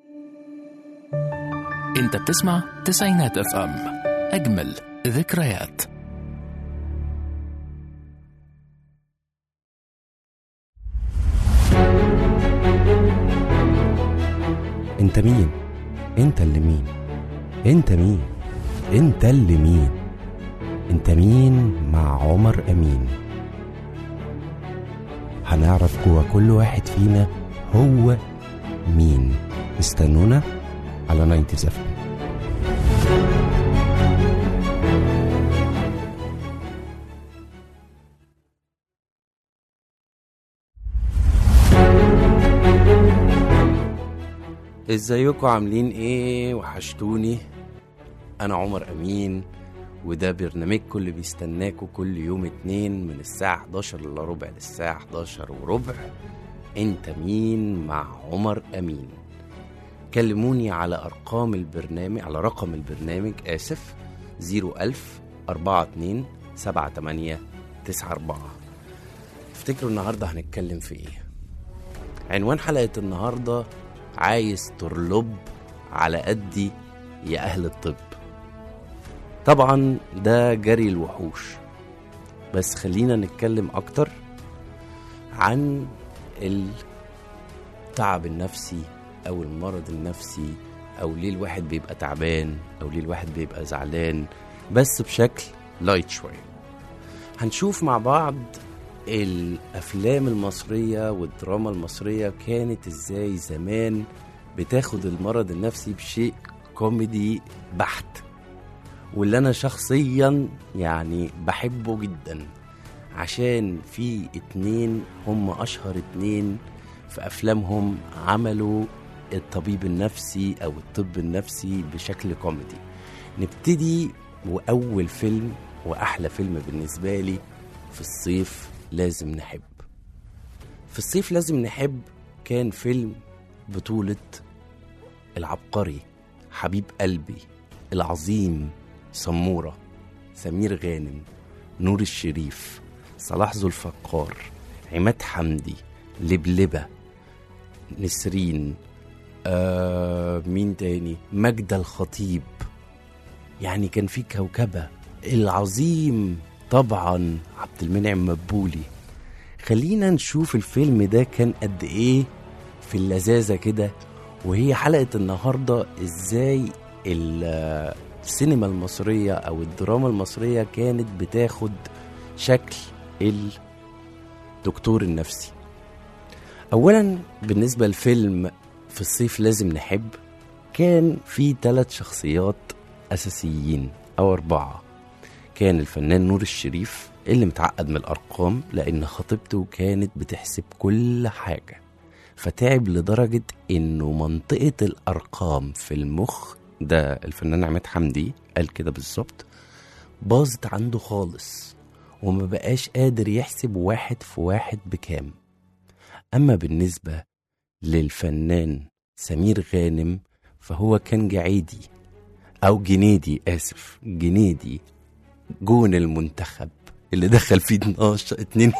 انت بتسمع تسعينات اف ام اجمل ذكريات انت مين انت اللي مين انت مين انت اللي مين انت مين مع عمر امين هنعرف جوا كل واحد فينا هو مين استنونا على 90 اف ازيكم عاملين ايه وحشتوني انا عمر امين وده برنامجكم اللي بيستناكوا كل يوم اتنين من الساعة 11 الا ربع للساعة 11 وربع انت مين مع عمر امين كلموني على ارقام البرنامج على رقم البرنامج اسف 01000 42 78 94 تفتكروا النهارده هنتكلم في ايه عنوان حلقة النهارده عايز ترلب على قدي يا أهل الطب طبعا ده جري الوحوش بس خلينا نتكلم أكتر عن التعب النفسي أو المرض النفسي أو ليه الواحد بيبقى تعبان أو ليه الواحد بيبقى زعلان بس بشكل لايت شوية هنشوف مع بعض الافلام المصريه والدراما المصريه كانت ازاي زمان بتاخد المرض النفسي بشيء كوميدي بحت واللي انا شخصيا يعني بحبه جدا عشان في اتنين هم اشهر اتنين في افلامهم عملوا الطبيب النفسي او الطب النفسي بشكل كوميدي نبتدي واول فيلم واحلى فيلم بالنسبه لي في الصيف لازم نحب في الصيف لازم نحب كان فيلم بطولة العبقري حبيب قلبي العظيم سمورة سمير غانم نور الشريف صلاح ذو الفقار عماد حمدي لبلبة نسرين آه مين تاني ماجدة الخطيب يعني كان في كوكبة العظيم طبعا عبد المنعم مدبولي خلينا نشوف الفيلم ده كان قد ايه في اللذاذة كده وهي حلقة النهاردة ازاي السينما المصرية او الدراما المصرية كانت بتاخد شكل الدكتور النفسي اولا بالنسبة لفيلم في الصيف لازم نحب كان في ثلاث شخصيات اساسيين او اربعه كان الفنان نور الشريف اللي متعقد من الأرقام لأن خطيبته كانت بتحسب كل حاجة فتعب لدرجة إنه منطقة الأرقام في المخ ده الفنان عماد حمدي قال كده بالظبط باظت عنده خالص وما بقاش قادر يحسب واحد في واحد بكام أما بالنسبة للفنان سمير غانم فهو كان جعيدي أو جنيدي آسف جنيدي جون المنتخب اللي دخل فيه 12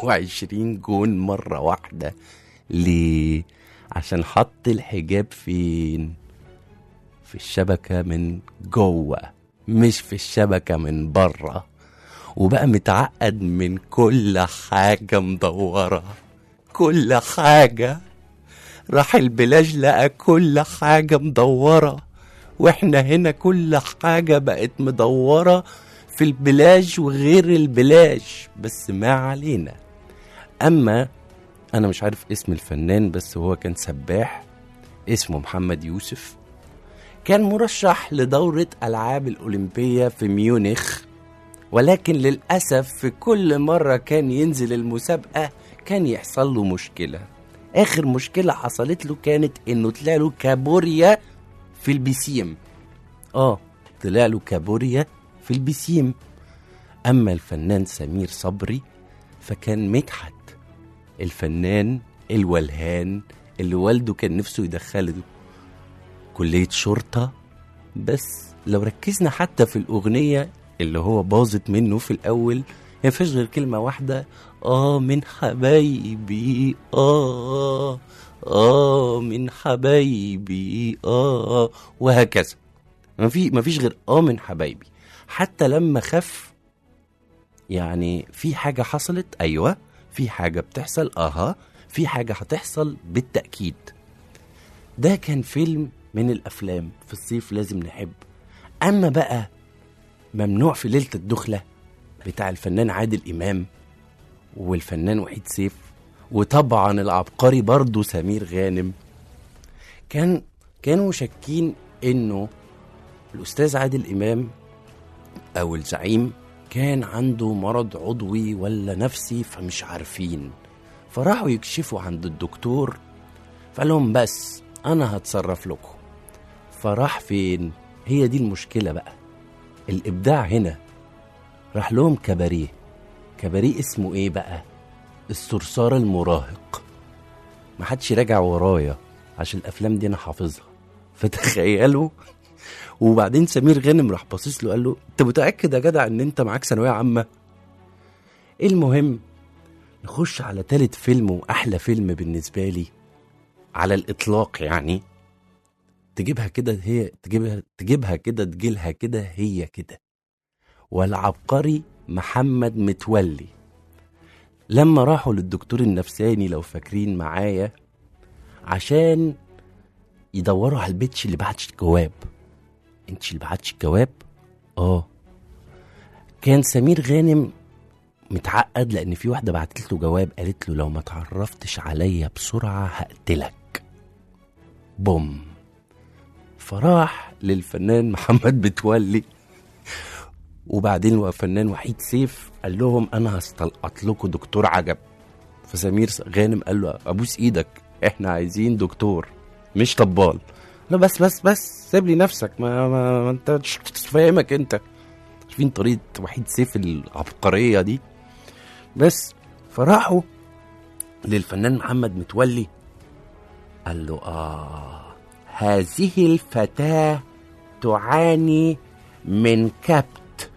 22 جون مرة واحدة ليه؟ عشان حط الحجاب فين؟ في الشبكة من جوه مش في الشبكة من بره وبقى متعقد من كل حاجة مدورة كل حاجة راح البلاج لقى كل حاجة مدورة واحنا هنا كل حاجة بقت مدورة في البلاج وغير البلاج بس ما علينا اما انا مش عارف اسم الفنان بس هو كان سباح اسمه محمد يوسف كان مرشح لدورة ألعاب الأولمبية في ميونخ ولكن للأسف في كل مرة كان ينزل المسابقة كان يحصل له مشكلة آخر مشكلة حصلت له كانت إنه طلع له كابوريا في البسيم آه طلع له كابوريا في البسيم أما الفنان سمير صبري فكان مدحت الفنان الولهان اللي والده كان نفسه يدخله كلية شرطة بس لو ركزنا حتى في الأغنية اللي هو باظت منه في الأول ما فيش غير كلمة واحدة آه من حبايبي آه اه من حبايبي اه وهكذا ما في ما فيش غير اه من حبايبي حتى لما خف يعني في حاجه حصلت ايوه في حاجه بتحصل اها في حاجه هتحصل بالتاكيد ده كان فيلم من الافلام في الصيف لازم نحب اما بقى ممنوع في ليله الدخله بتاع الفنان عادل امام والفنان وحيد سيف وطبعا العبقري برضه سمير غانم كان كانوا شاكين انه الاستاذ عادل امام او الزعيم كان عنده مرض عضوي ولا نفسي فمش عارفين فراحوا يكشفوا عند الدكتور فقال لهم بس انا هتصرف لكم فراح فين هي دي المشكله بقى الابداع هنا راح لهم كباريه كباريه اسمه ايه بقى الصرصار المراهق ما حدش راجع ورايا عشان الافلام دي انا حافظها فتخيلوا وبعدين سمير غانم راح باصص له قال له انت متاكد يا جدع ان انت معاك ثانويه عامه المهم نخش على تالت فيلم واحلى فيلم بالنسبه لي على الاطلاق يعني تجيبها كده هي تجيبها تجيبها كده تجيلها كده هي كده والعبقري محمد متولي لما راحوا للدكتور النفساني لو فاكرين معايا عشان يدوروا على البيتش اللي بعتش الجواب انتش اللي بعتش الجواب اه كان سمير غانم متعقد لان في واحده بعتت له جواب قالت له لو ما تعرفتش عليا بسرعه هقتلك بوم فراح للفنان محمد متولي وبعدين الفنان وحيد سيف قال لهم انا هستلقط لكم دكتور عجب فسمير غانم قال له ابوس ايدك احنا عايزين دكتور مش طبال لا بس بس بس سيب لي نفسك ما, ما, ما انت مش فاهمك انت عارفين طريقه وحيد سيف العبقريه دي بس فراحوا للفنان محمد متولي قال له اه هذه الفتاه تعاني من كبت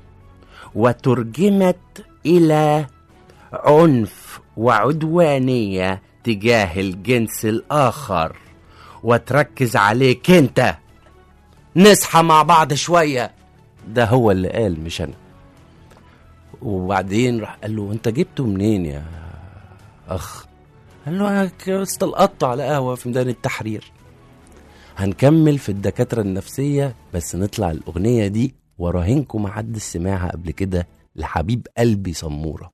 وترجمت الى عنف وعدوانيه تجاه الجنس الاخر وتركز عليك انت نصحى مع بعض شويه ده هو اللي قال مش انا وبعدين راح قال له انت جبته منين يا اخ قال له انا استلقطته على قهوه في ميدان التحرير هنكمل في الدكاتره النفسيه بس نطلع الاغنيه دي وراهنكم محدش سمعها قبل كده لحبيب قلبي سموره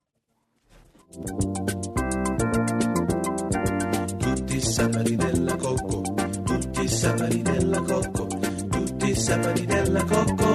tutti i saperi della cocco, tutti i saperi della cocco, tutti i saperi della cocco,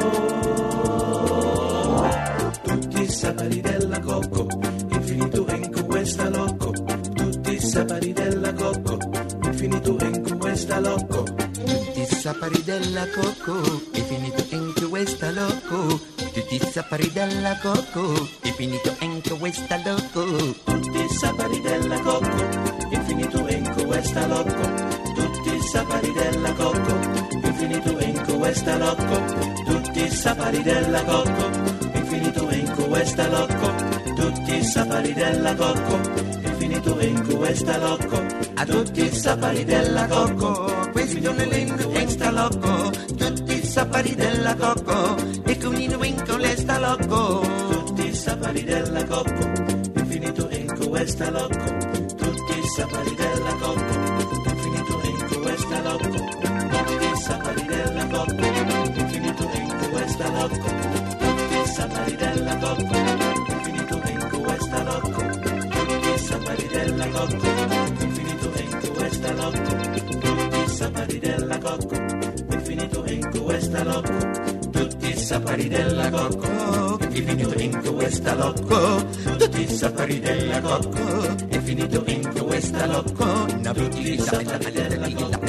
tutti i saperi della cocco, infinito in questa locco, tutti i saperi della cocco, infinito in questa locco. Tutti i saperi della cocco è finito in questa loco. Tutti i saperi della cocco è finito in questa loco. tutti i saperi della cocco, infinito in questa locco, tutti i saperi della cocco, infinito in questa locco, tutti i saperi della cocco, infinito in questa locco, tutti i saperi della cocco, infinito in questa locco, A tutti i saperi della cocco, questo nell'inco questa loco. Tutti i saperi della cocco e con in winco questa loco. tutti i saperi della cocco, infinito in questa locco, tutti i saperi della cocco, infinito in questa locco, tutti i saperi della cocco, infinito in questa locco, tutti i saperi della cocco, infinito in questa locco, tutti i saperi della cocco, infinito in questa locco, tutti i saperi della cocco, infinito in questa locco, tutti i saperi della cocco, è finito in questa locco, tutti i saperi della cocco, è finito in questa locco, tutti i saperi della cocco,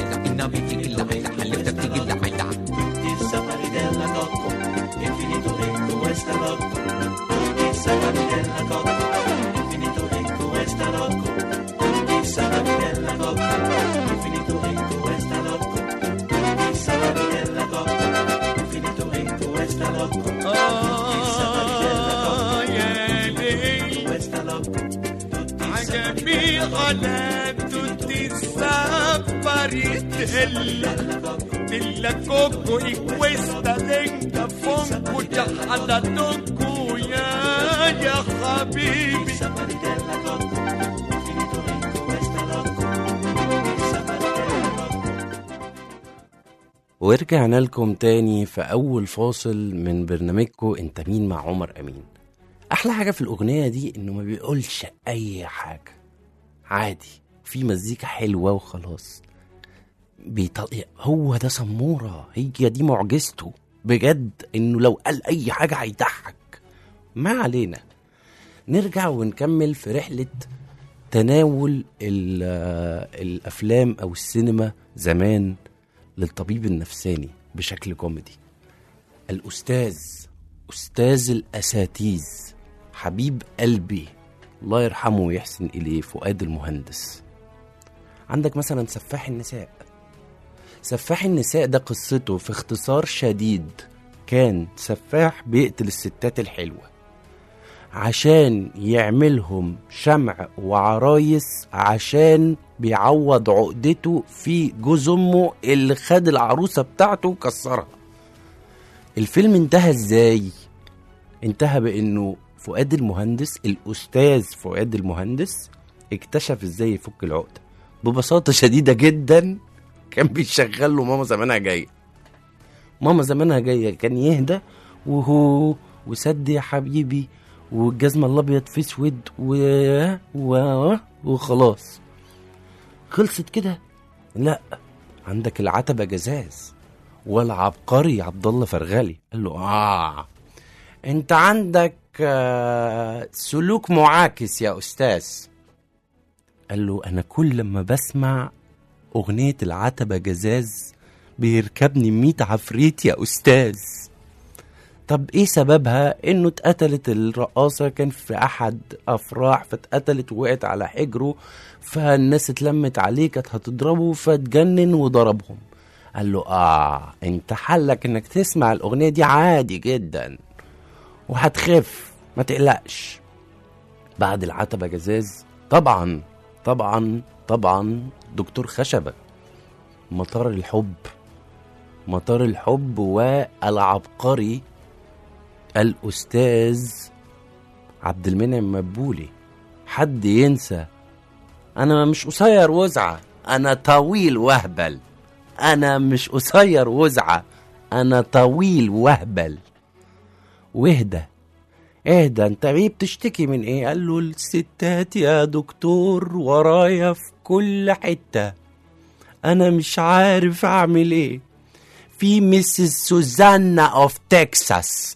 tutti i saperi della cocco, è finito in questa locco, tutti i saperi della cocco, è finito in questa locco, tutti i saperi della cocco, è finito in questa locco, tutti i saperi della cocco, è finito in questa locco, tutti i saperi della cocco, in questa locco, tutti i saperi della cocco, عجبي على tutti i paridella della coco e questa lenta fonco già alla tocco ya ya habibi Paridella Cocco, infinito in questa loco, tutti Saparidella Cocco. ورجعنا لكم تاني في أول فاصل من برنامجكم أنت مين مع عمر أمين أحلى حاجة في الأغنية دي إنه ما بيقولش أي حاجة عادي في مزيكا حلوة وخلاص بيطل... هو ده سمورة هي دي معجزته بجد إنه لو قال أي حاجة هيضحك ما علينا نرجع ونكمل في رحلة تناول ال- الأفلام أو السينما زمان للطبيب النفساني بشكل كوميدي الأستاذ أستاذ الأساتيذ حبيب قلبي الله يرحمه ويحسن إليه فؤاد المهندس عندك مثلا سفاح النساء سفاح النساء ده قصته في اختصار شديد كان سفاح بيقتل الستات الحلوة عشان يعملهم شمع وعرايس عشان بيعوض عقدته في جوز امه اللي خد العروسه بتاعته وكسرها الفيلم انتهى ازاي انتهى بانه فؤاد المهندس الاستاذ فؤاد المهندس اكتشف ازاي يفك العقده ببساطه شديده جدا كان بيشغل له ماما زمانها جايه ماما زمانها جايه كان يهدى وهو وسد يا حبيبي والجزمه الابيض في اسود و... و... وخلاص خلصت كده لا عندك العتبه جزاز والعبقري عبد الله فرغلي قال له اه انت عندك آه سلوك معاكس يا استاذ قال له انا كل لما بسمع اغنيه العتبه جزاز بيركبني ميت عفريت يا استاذ طب ايه سببها انه اتقتلت الرقاصة كان في احد افراح فاتقتلت ووقعت على حجره فالناس اتلمت عليه كانت هتضربه فاتجنن وضربهم قال له اه انت حلك انك تسمع الاغنية دي عادي جدا وهتخف ما تقلقش بعد العتبة جزاز طبعا طبعا طبعا دكتور خشبة مطار الحب مطار الحب والعبقري الأستاذ عبد المنعم مدبولي حد ينسى أنا مش قصير وزعة أنا طويل وهبل أنا مش قصير وزعة أنا طويل وهبل واهدى اهدى انت ايه بتشتكي من ايه قال له الستات يا دكتور ورايا في كل حتة انا مش عارف اعمل ايه في ميسيس سوزانا اوف تكساس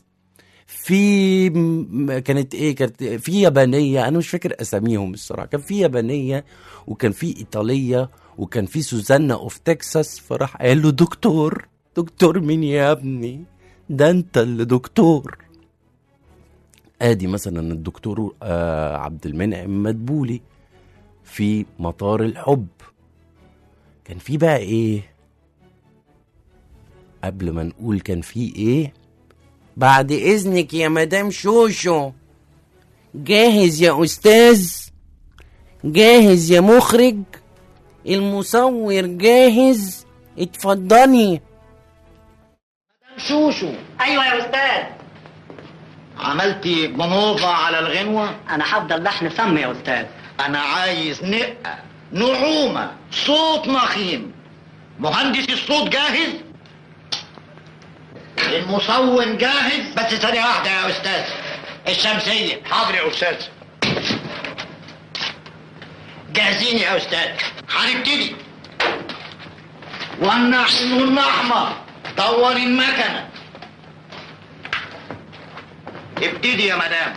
في م- كانت ايه كانت في يابانيه انا مش فاكر اساميهم الصراحه كان في يابانيه وكان في ايطاليه وكان في سوزانا اوف تكساس فراح قال له دكتور دكتور مين يا ابني ده انت اللي دكتور ادي مثلا الدكتور آه عبد المنعم مدبولي في مطار الحب كان في بقى ايه قبل ما نقول كان في ايه بعد اذنك يا مدام شوشو جاهز يا استاذ جاهز يا مخرج المصور جاهز اتفضلي شوشو ايوه يا استاذ عملتي بنوضة على الغنوة انا هفضل لحن فم يا استاذ أنا عايز نقة نعومة صوت نخيم مهندس الصوت جاهز المصون جاهز بس ثانية واحدة يا أستاذ الشمسية حاضر يا أستاذ جاهزين يا أستاذ هنبتدي والنحن الأحمر دور المكنة ابتدي يا مدام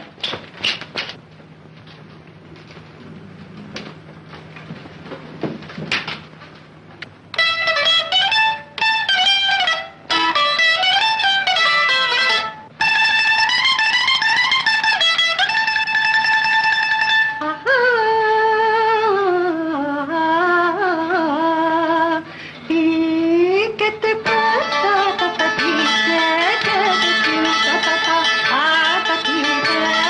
Ah,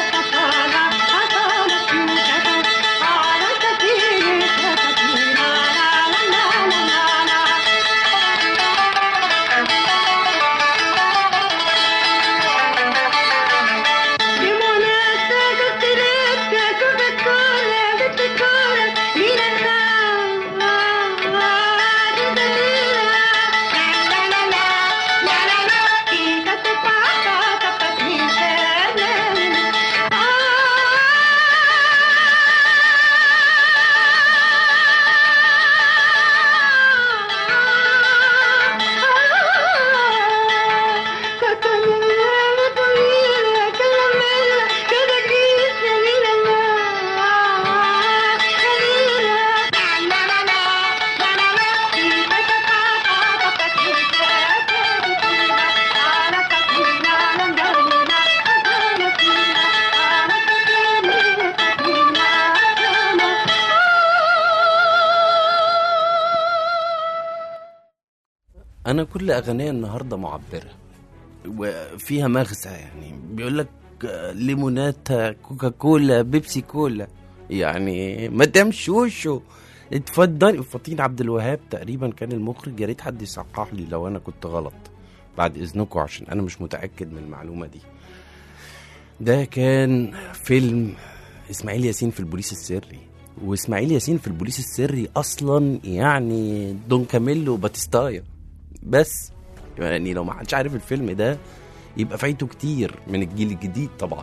انا كل اغنيه النهارده معبره وفيها مغزى يعني بيقول لك ليموناتا كوكا كولا بيبسي كولا يعني مدام شوشو اتفضلي فطين عبد الوهاب تقريبا كان المخرج يا ريت حد يصحح لي لو انا كنت غلط بعد اذنكم عشان انا مش متاكد من المعلومه دي ده كان فيلم اسماعيل ياسين في البوليس السري واسماعيل ياسين في البوليس السري اصلا يعني دون كاميلو باتيستايا بس يعني لو ما حدش عارف الفيلم ده يبقى فايته كتير من الجيل الجديد طبعا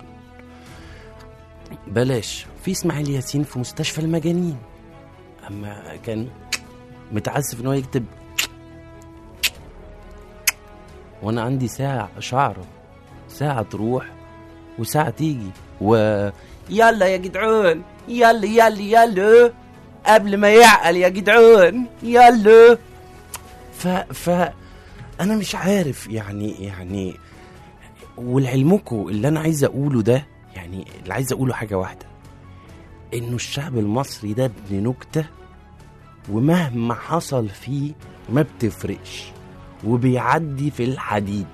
بلاش في اسماعيل ياسين في مستشفى المجانين اما كان متعسف ان هو يكتب وانا عندي ساعة شعره ساعة تروح وساعة تيجي و يلا يا جدعان يلا يلا يلا قبل ما يعقل يا جدعان يلا ف ف انا مش عارف يعني يعني ولعلمكم اللي انا عايز اقوله ده يعني اللي عايز اقوله حاجه واحده انه الشعب المصري ده ابن نكته ومهما حصل فيه ما بتفرقش وبيعدي في الحديد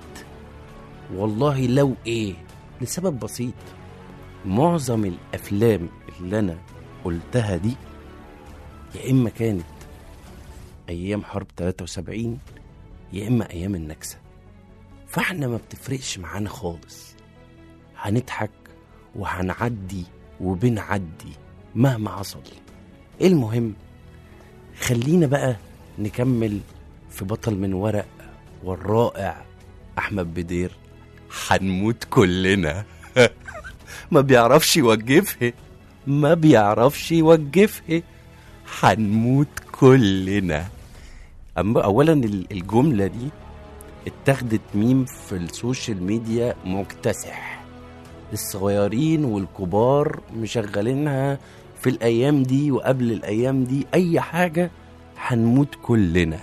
والله لو ايه لسبب بسيط معظم الافلام اللي انا قلتها دي يا اما كانت ايام حرب 73 يا اما ايام النكسه فاحنا ما بتفرقش معانا خالص هنضحك وهنعدي وبنعدي مهما حصل المهم خلينا بقى نكمل في بطل من ورق والرائع احمد بدير هنموت كلنا ما بيعرفش يوقفها ما بيعرفش يوقفها هنموت كلنا أما اولا ال- الجمله دي اتخذت ميم في السوشيال ميديا مكتسح الصغيرين والكبار مشغلينها في الايام دي وقبل الايام دي اي حاجه هنموت كلنا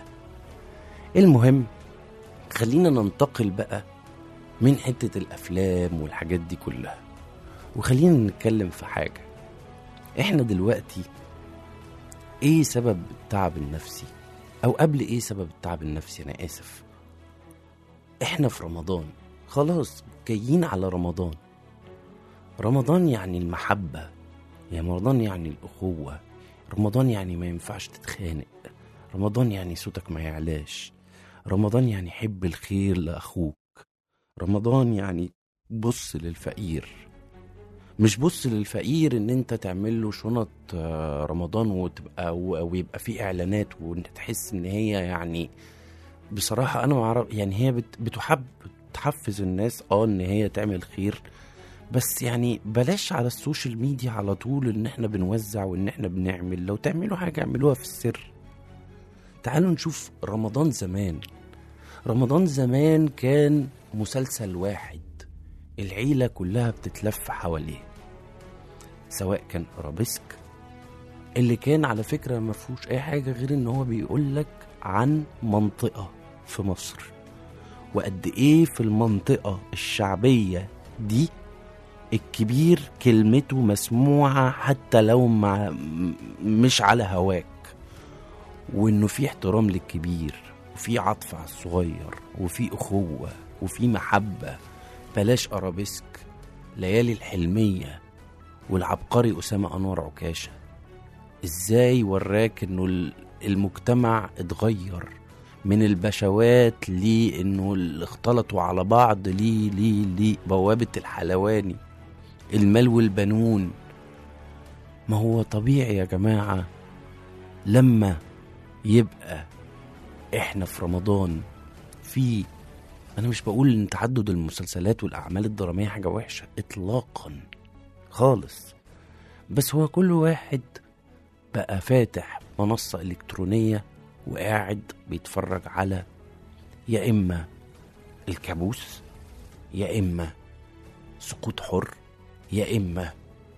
المهم خلينا ننتقل بقى من حته الافلام والحاجات دي كلها وخلينا نتكلم في حاجه احنا دلوقتي ايه سبب التعب النفسي او قبل ايه سبب التعب النفسي انا اسف احنا في رمضان خلاص جايين على رمضان رمضان يعني المحبة يا رمضان يعني الأخوة رمضان يعني ما ينفعش تتخانق رمضان يعني صوتك ما يعلاش رمضان يعني حب الخير لأخوك رمضان يعني بص للفقير مش بص للفقير ان انت تعمل له شنط آه، رمضان وتبقى و- ويبقى فيه اعلانات وانت تحس ان هي يعني بصراحة انا معرف يعني هي بت- بتحب تحفز الناس اه ان هي تعمل خير بس يعني بلاش على السوشيال ميديا على طول ان احنا بنوزع وان احنا بنعمل لو تعملوا حاجة اعملوها في السر تعالوا نشوف رمضان زمان رمضان زمان كان مسلسل واحد العيلة كلها بتتلف حواليه سواء كان ارابيسك اللي كان على فكرة ما فيهوش اي حاجة غير ان هو بيقولك عن منطقة في مصر وقد ايه في المنطقة الشعبية دي الكبير كلمته مسموعة حتى لو مع م- مش على هواك وانه في احترام للكبير وفي عطف على الصغير وفي اخوة وفي محبة بلاش ارابيسك ليالي الحلمية والعبقري اسامة انور عكاشة ازاي وراك انه ال- المجتمع اتغير من البشوات لانه اللي اختلطوا على بعض ليه ليه ليه بوابة الحلواني المال والبنون ما هو طبيعي يا جماعة لما يبقى احنا في رمضان في انا مش بقول ان تعدد المسلسلات والاعمال الدرامية حاجة وحشة اطلاقا خالص بس هو كل واحد بقى فاتح منصة إلكترونية وقاعد بيتفرج على يا إما الكابوس يا إما سقوط حر يا إما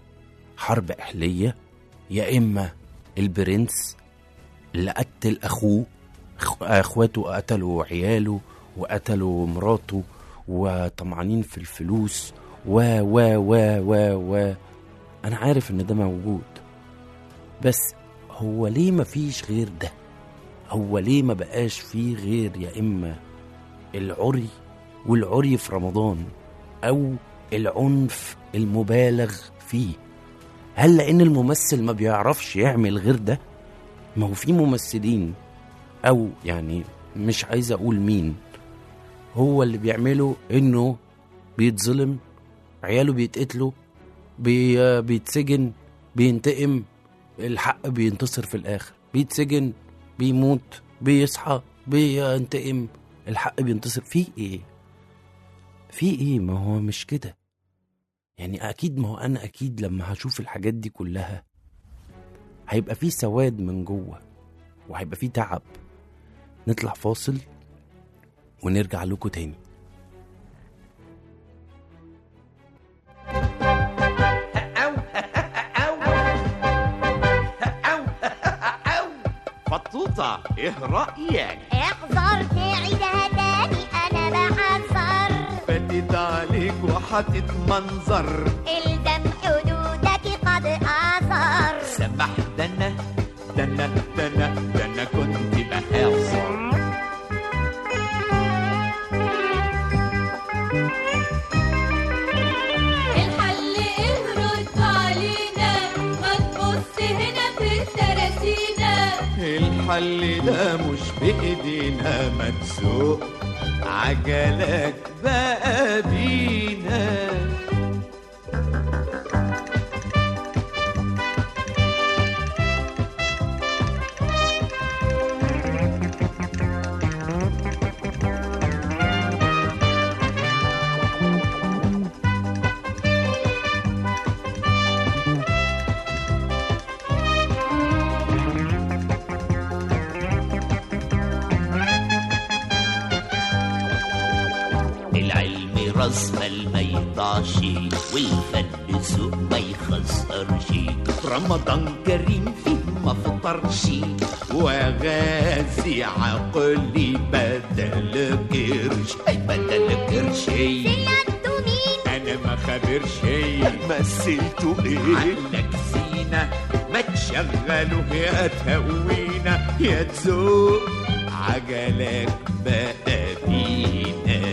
حرب أهلية يا إما البرنس اللي قتل أخوه أخ- أخواته قتلوا عياله وقتلوا مراته وطمعانين في الفلوس و و و و و أنا عارف إن ده موجود بس هو ليه مفيش غير ده هو ليه ما بقاش فيه غير يا اما العري والعري في رمضان او العنف المبالغ فيه هل لان الممثل ما بيعرفش يعمل غير ده ما هو في ممثلين او يعني مش عايز اقول مين هو اللي بيعمله انه بيتظلم عياله بيتقتلوا بي بيتسجن بينتقم الحق بينتصر في الاخر بيتسجن بيموت بيصحى بينتقم الحق بينتصر في ايه في ايه ما هو مش كده يعني اكيد ما هو انا اكيد لما هشوف الحاجات دي كلها هيبقى في سواد من جوه وهيبقى في تعب نطلع فاصل ونرجع لكم تاني أو أو أو أو فطوطة إيه رأيك؟ احذر تعيدها تاني انا بحذر فاتت عليك وحتتمنظر الزم حدودك قد اثر سمح ده أنا ده أنا ده أنا ده أنا كنت بهزر الحل اهرد علينا ما تبص هنا في التراسينا الحل ده مش بإيدينا ما تسوق عجلك بقى بينا العلم راس مال ما يضيعش والفن سوق ما يخسرش رمضان كريم فيه ما فطرش وغازي عقلي بدل قرش اي بدل قرشي سلته مين انا ما خبرش مثلته ايه عنك زينة ما تشغله يا تهوينا يا تزوق عجلك بقى بينا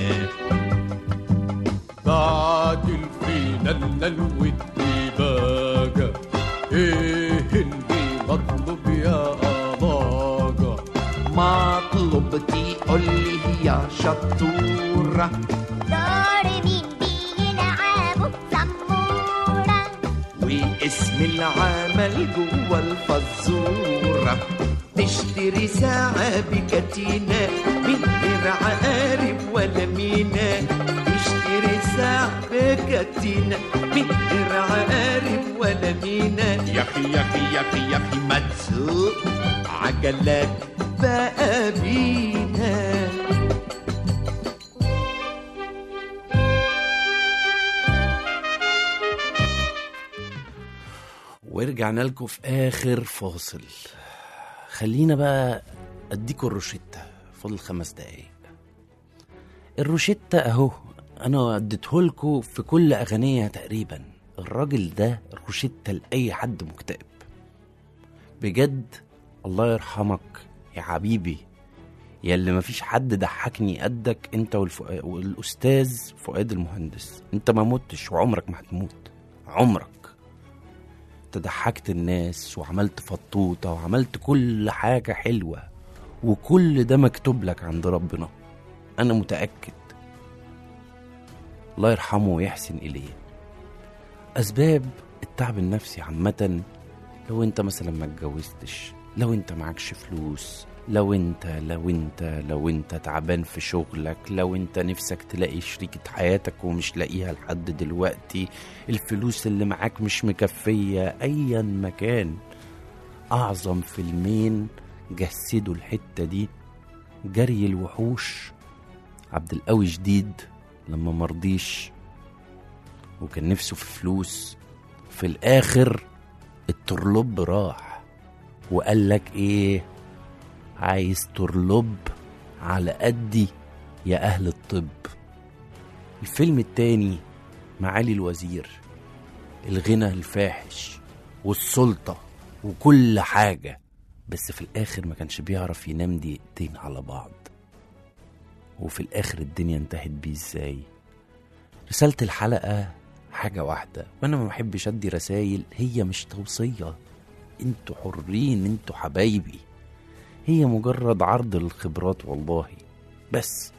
بعد فينا والديباجة ايه اللي مطلوب يا أباجة مطلوب تقول لي يا شطورة دار مين بيلعبوا زمورة واسم العمل جوه الفزورة تشتري ساعة بكتينة من غير عقارب ولا مينا تشتري ساعة بكتينة من غير عقارب ولا مينا يا أخي يا أخي يا أخي يا أخي ما تسوق عجلات بقى بينا ورجعنا لكم في اخر فاصل خلينا بقى اديكوا الروشتة فاضل خمس دقايق الروشتة اهو انا اديتهولكوا في كل اغانيها تقريبا الراجل ده روشتة لاي حد مكتئب بجد الله يرحمك يا حبيبي يا اللي مفيش حد ضحكني قدك انت والفؤاد والاستاذ فؤاد المهندس انت ما متش وعمرك ما هتموت عمرك انت ضحكت الناس وعملت فطوطة وعملت كل حاجة حلوة وكل ده مكتوب لك عند ربنا أنا متأكد الله يرحمه ويحسن إليه أسباب التعب النفسي عامة لو انت مثلا ما اتجوزتش لو انت معكش فلوس لو انت لو انت لو انت تعبان في شغلك لو انت نفسك تلاقي شريكة حياتك ومش لاقيها لحد دلوقتي الفلوس اللي معاك مش مكفية ايا مكان اعظم فيلمين جسدوا الحتة دي جري الوحوش عبد القوي جديد لما مرضيش وكان نفسه في فلوس في الاخر الترلب راح وقال لك ايه عايز ترلب على قدي يا اهل الطب الفيلم التاني معالي الوزير الغنى الفاحش والسلطة وكل حاجة بس في الآخر ما كانش بيعرف ينام دقيقتين على بعض وفي الآخر الدنيا انتهت بيه ازاي رسالة الحلقة حاجة واحدة وأنا ما بحبش أدي رسايل هي مش توصية انتوا حرين انتوا حبايبي هي مجرد عرض للخبرات والله بس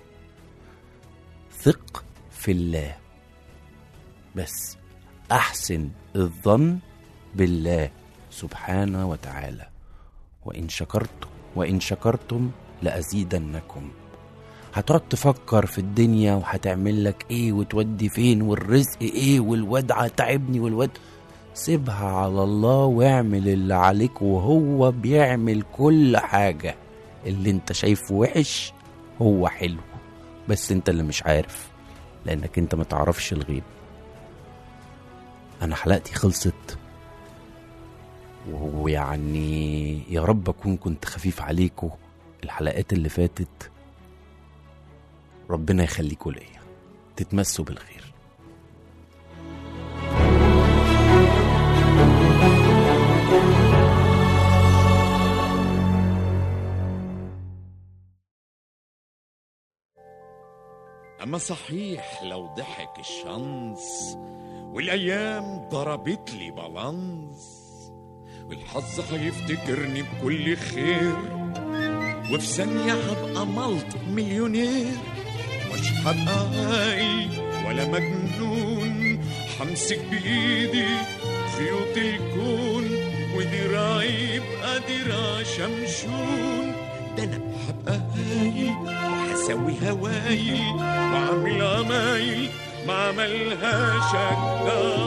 ثق في الله بس أحسن الظن بالله سبحانه وتعالى وإن شكرتم وإن شكرتم لأزيدنكم هتقعد تفكر في الدنيا وهتعمل لك ايه وتودي فين والرزق ايه والواد هتعبني والواد سيبها على الله واعمل اللي عليك وهو بيعمل كل حاجة اللي انت شايفه وحش هو حلو بس انت اللي مش عارف لانك انت ما تعرفش الغيب انا حلقتي خلصت ويعني يا رب اكون كنت خفيف عليكم الحلقات اللي فاتت ربنا يخليكوا ليا تتمسوا بالخير أما صحيح لو ضحك الشمس والأيام ضربت لي بالانس والحظ هيفتكرني بكل خير وفي ثانية هبقى ملط مليونير مش هبقى عاقل ولا مجنون همسك بإيدي خيوط الكون ودراعي يبقى دراع شمشون ده أنا هبقى هايل وهسوي هوايل وأعمل عمايل ما عملهاش أجدع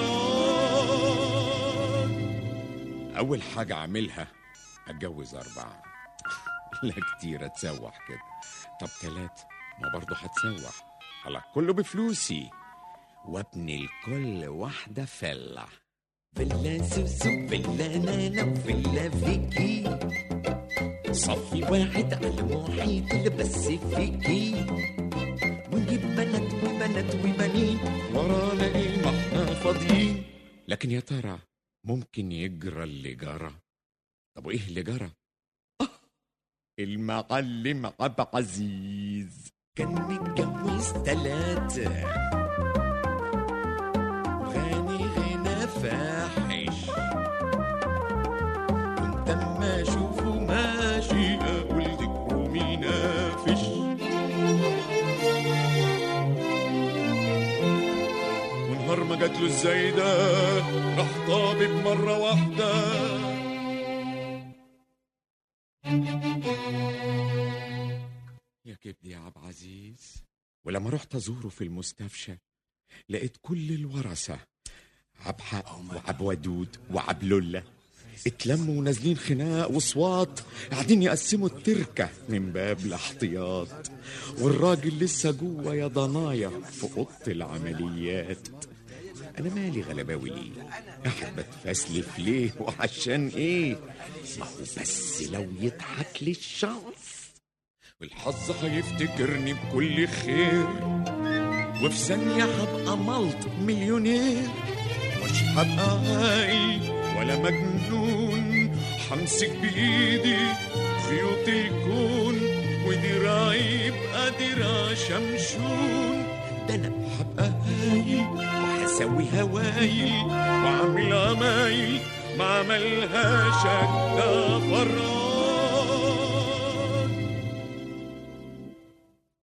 فران أول حاجة أعملها أتجوز أربعة لا كتير أتسوح كده طب تلاتة ما برضه هتسوح على كله بفلوسي وابني لكل واحدة فلة فيلا سوسو فيلا نانا وفيلا فيكي صفي واحد على المحيط اللي بس فيكي ونجيب بنات وبنات وبنين ورانا ايه ما احنا فاضيين لكن يا ترى ممكن يجرى اللي جرى طب وايه اللي جرى آه المعلم عبد عزيز كان متجوز تلاتة غني غنى فاحش كنت اما اشوفه ماشي اقول ذكره مينافش ونهار ما جات له ازاي ده راح طابب مره واحده يا كبدي يا عبد عزيز ولما رحت ازوره في المستشفى لقيت كل الورثه عب حق وعب ودود وعب لله اتلموا ونازلين خناق وصوات قاعدين يقسموا التركة من باب الاحتياط والراجل لسه جوه يا ضنايا في أوضة العمليات أنا مالي غلباوي ليه قاعد بتفسلف ليه وعشان إيه ما هو بس لو يضحك لي الشمس والحظ هيفتكرني بكل خير وفي ثانية هبقى ملط مليونير مش هبقى عاقل ولا مجنون همسك بإيدي خيوط الكون ودراعي يبقى دراع شمشون ده أنا هبقى هايل وهسوي هوايل وأعمل عمايل ما عملهاش أجدع فران